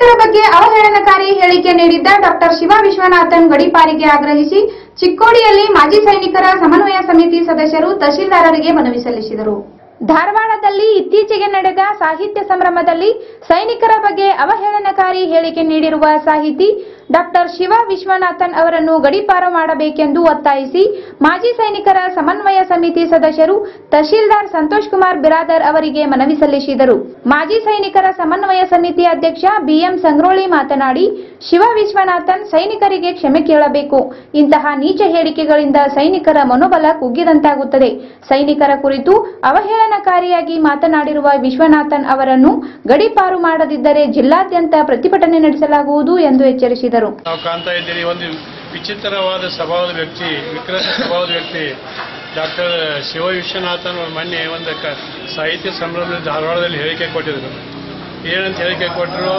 ಸೈನಿಕರ ಬಗ್ಗೆ ಅವಹೇಳನಕಾರಿ ಹೇಳಿಕೆ ನೀಡಿದ್ದ ಡಾಕ್ಟರ್ ಶಿವ ವಿಶ್ವನಾಥನ್ ಗಡೀಪಾರಿಗೆ ಆಗ್ರಹಿಸಿ ಚಿಕ್ಕೋಡಿಯಲ್ಲಿ ಮಾಜಿ ಸೈನಿಕರ ಸಮನ್ವಯ ಸಮಿತಿ ಸದಸ್ಯರು ತಹಶೀಲ್ದಾರರಿಗೆ ಮನವಿ ಸಲ್ಲಿಸಿದರು ಧಾರವಾಡದಲ್ಲಿ ಇತ್ತೀಚೆಗೆ ನಡೆದ ಸಾಹಿತ್ಯ ಸಂಭ್ರಮದಲ್ಲಿ ಸೈನಿಕರ ಬಗ್ಗೆ ಅವಹೇಳನಕಾರಿ ಹೇಳಿಕೆ ನೀಡಿರುವ ಸಾಹಿತಿ ಡಾಕ್ಟರ್ ಶಿವ ವಿಶ್ವನಾಥನ್ ಅವರನ್ನು ಗಡೀಪಾರು ಮಾಡಬೇಕೆಂದು ಒತ್ತಾಯಿಸಿ ಮಾಜಿ ಸೈನಿಕರ ಸಮನ್ವಯ ಸಮಿತಿ ಸದಸ್ಯರು ತಹಶೀಲ್ದಾರ್ ಸಂತೋಷ್ ಕುಮಾರ್ ಬಿರಾದರ್ ಅವರಿಗೆ ಮನವಿ ಸಲ್ಲಿಸಿದರು ಮಾಜಿ ಸೈನಿಕರ ಸಮನ್ವಯ ಸಮಿತಿ ಅಧ್ಯಕ್ಷ ಬಿಎಂ ಸಂಗ್ರೋಳಿ ಮಾತನಾಡಿ ಶಿವ ವಿಶ್ವನಾಥನ್ ಸೈನಿಕರಿಗೆ ಕ್ಷಮೆ ಕೇಳಬೇಕು ಇಂತಹ ನೀಚ ಹೇಳಿಕೆಗಳಿಂದ ಸೈನಿಕರ ಮನೋಬಲ ಕುಗ್ಗಿದಂತಾಗುತ್ತದೆ ಸೈನಿಕರ ಕುರಿತು ಅವಹೇಳನಕಾರಿಯಾಗಿ ಮಾತನಾಡಿರುವ ವಿಶ್ವನಾಥನ್ ಅವರನ್ನು ಗಡೀಪಾರು ಮಾಡದಿದ್ದರೆ ಜಿಲ್ಲಾದ್ಯಂತ ಪ್ರತಿಭಟನೆ ನಡೆಸಲಾಗುವುದು ಎಂದು ಎಚ್ಚರಿಸಿದರು ನಾವು ಕಾಣ್ತಾ ಇದ್ದೀರಿ ಒಂದು ವಿಚಿತ್ರವಾದ ಸ್ವಭಾವದ ವ್ಯಕ್ತಿ ವಿಕೃತ ಸ್ವಭಾವದ ವ್ಯಕ್ತಿ ಡಾಕ್ಟರ್ ಶಿವ ವಿಶ್ವನಾಥನ್ ಅವ್ರು ಮೊನ್ನೆ ಒಂದು ಕ ಸಾಹಿತ್ಯ ಸಂಭ್ರಮದಲ್ಲಿ ಧಾರವಾಡದಲ್ಲಿ ಹೇಳಿಕೆ ಕೊಟ್ಟಿದ್ರು ಏನಂತ ಹೇಳಿಕೆ ಕೊಟ್ಟರು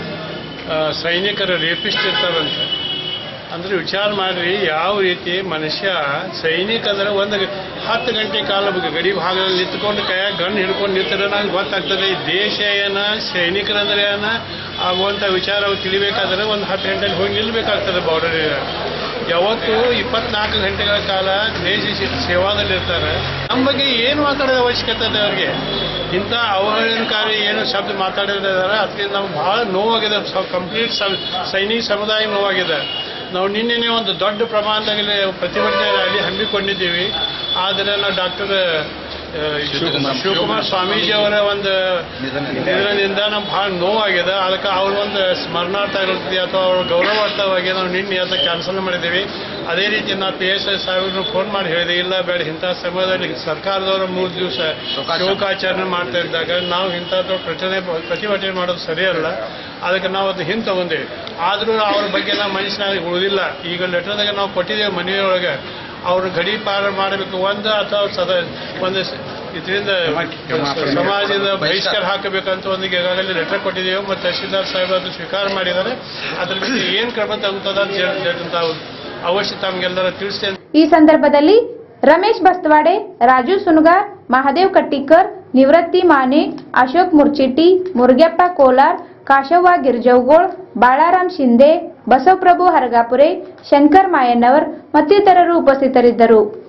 ಸೈನಿಕರ ರೇಪಿಸ್ಟ್ ಇರ್ತಾರಂತೆ ಅಂದ್ರೆ ವಿಚಾರ ಮಾಡ್ರಿ ಯಾವ ರೀತಿ ಮನುಷ್ಯ ಸೈನಿಕ ಅಂದ್ರೆ ಒಂದು ಹತ್ತು ಗಂಟೆ ಕಾಲ ಗಡಿ ಭಾಗದಲ್ಲಿ ನಿಂತ್ಕೊಂಡು ಕೈಯಾಗ ಗನ್ ಹಿಡ್ಕೊಂಡು ನಿಂತರೆ ನಂಗೆ ಗೊತ್ತಾಗ್ತದೆ ಈ ದೇಶ ಏನ ಸೈನಿಕರಂದ್ರೆ ಏನ ಆಗುವಂಥ ವಿಚಾರ ಅವ್ರು ತಿಳಿಬೇಕಾದ್ರೆ ಒಂದು ಹತ್ತು ಗಂಟೆಲಿ ಹೋಗಿ ನಿಲ್ಬೇಕಾಗ್ತದೆ ಬಾರ್ಡರ್ ಯಾವತ್ತು ಇಪ್ಪತ್ನಾಲ್ಕು ಗಂಟೆಗಳ ಕಾಲ ದೇಶ ಸೇ- ಸೇವಾದಲ್ಲಿ ಇರ್ತಾರೆ ನಮ್ಮ ಬಗ್ಗೆ ಏನು ಮಾತಾಡೋದು ಅವಶ್ಯಕತೆ ಇದೆ ಅವ್ರಿಗೆ ಇಂಥ ಅವಹೇಳನಕಾರಿ ಏನು ಶಬ್ದ ಮಾತಾಡಿದ್ದಾರೆ ಅದರಿಂದ ನಮ್ಗೆ ಬಹಳ ನೋವಾಗಿದೆ ಕಂಪ್ಲೀಟ್ ಸೈನಿಕ ಸಮುದಾಯ ನೋವಾಗಿದೆ ನಾವು ನಿನ್ನೆನೇ ಒಂದು ದೊಡ್ಡ ಪ್ರಮಾಣದಲ್ಲಿ ಪ್ರತಿಭಟನೆ ರ್ಯಾಲಿ ಹಮ್ಮಿಕೊಂಡಿದ್ದೀವಿ ಆದರೆ ನಾವು ಡಾಕ್ಟರ್ ಶಿವಕುಮಾರ್ ಸ್ವಾಮೀಜಿ ಅವರ ಒಂದು ನಿಧನದಿಂದ ನಮ್ಗೆ ಬಹಳ ನೋವಾಗಿದೆ ಅದಕ್ಕೆ ಅವ್ರ ಒಂದು ಸ್ಮರಣಾರ್ಥ ಇರುತ್ತೆ ಅಥವಾ ಅವ್ರ ಗೌರವಾರ್ಥವಾಗಿ ನಾವು ನಿನ್ನೆ ಅಂತ ಕ್ಯಾನ್ಸಲ್ ಮಾಡಿದ್ದೀವಿ ಅದೇ ರೀತಿ ನಾವು ಪಿ ಎಸ್ ಐ ಸಾಹೇಬ್ರನ್ನು ಫೋನ್ ಮಾಡಿ ಹೇಳಿದೆ ಇಲ್ಲ ಬೇಡ ಇಂಥ ಸಮಯದಲ್ಲಿ ಸರ್ಕಾರದವರು ಮೂರು ದಿವಸ ಶೋಕಾಚರಣೆ ಮಾಡ್ತಾ ಇದ್ದಾಗ ನಾವು ಇಂಥದ್ದು ಪ್ರಚನೆ ಪ್ರತಿಭಟನೆ ಮಾಡೋದು ಸರಿಯಲ್ಲ ಅದಕ್ಕೆ ನಾವು ಅದು ಹಿಂದೆ ತಗೊಂಡೇವಿ ಆದರೂ ಅವ್ರ ಬಗ್ಗೆ ನಾವು ಮನುಷ್ಯನಾಗಿ ಉಳಿದಿಲ್ಲ ಈಗ ಲೆಟರ್ದಾಗ ನಾವು ಕೊಟ್ಟಿದ್ದೇವೆ ಮನೆಯೊಳಗೆ ಅವ್ರ ಗಡಿ ಪಾರ ಮಾಡಬೇಕು ಒಂದು ಅಥವಾ ಸದ ಒಂದು ಸ- ಇದರಿಂದ ಸಮಾಜದ ಬಹಿಷ್ಕಾರ ಹಾಕಬೇಕಂತ ಒಂದು ಈಗಾಗಲೇ ಲೆಟರ್ ಕೊಟ್ಟಿದ್ದೇವೆ ಮತ್ತು ತಹಶೀಲ್ದಾರ್ ಸಾಹೇಬ್ ಅದು ಸ್ವೀಕಾರ ಮಾಡಿದ್ದಾರೆ ಅದ್ರ ಬಗ್ಗೆ ಏನು ಕ್ರಮ ತಗೊಂತದ ಅಂತ ಹೇಳಿ ತಾವು ಅವಶ್ಯ ತಮಗೆಲ್ಲರ ತಿಳಿಸ್ತೇನೆ ಈ ಸಂದರ್ಭದಲ್ಲಿ ರಮೇಶ್ ಬಸ್ತವಾಡೆ ರಾಜು ಸುನುಗಾರ್ ಮಹಾದೇವ್ ಕಟ್ಟಿಕರ್ ನಿವೃತ್ತಿ ಮಾನೆ ಅಶೋಕ್ ಮುರ್ಚಿಟ್ಟಿ ಮುರುಗಪ್ಪ ಕೋಲಾರ್ ಕಾಶವ್ವ ಗಿರ್ಜೌಗೋಳ್ ಬಾಳಾರಾಮ್ ಶಿಂದೆ ಬಸವಪ್ರಭು ಹರಗಾಪುರೆ ಶಂಕರ್ ಮಾಯಣ್ಣವರ್ ಮತ್ತಿತರರು ಉಪಸ್ಥಿತರಿದ್ದರು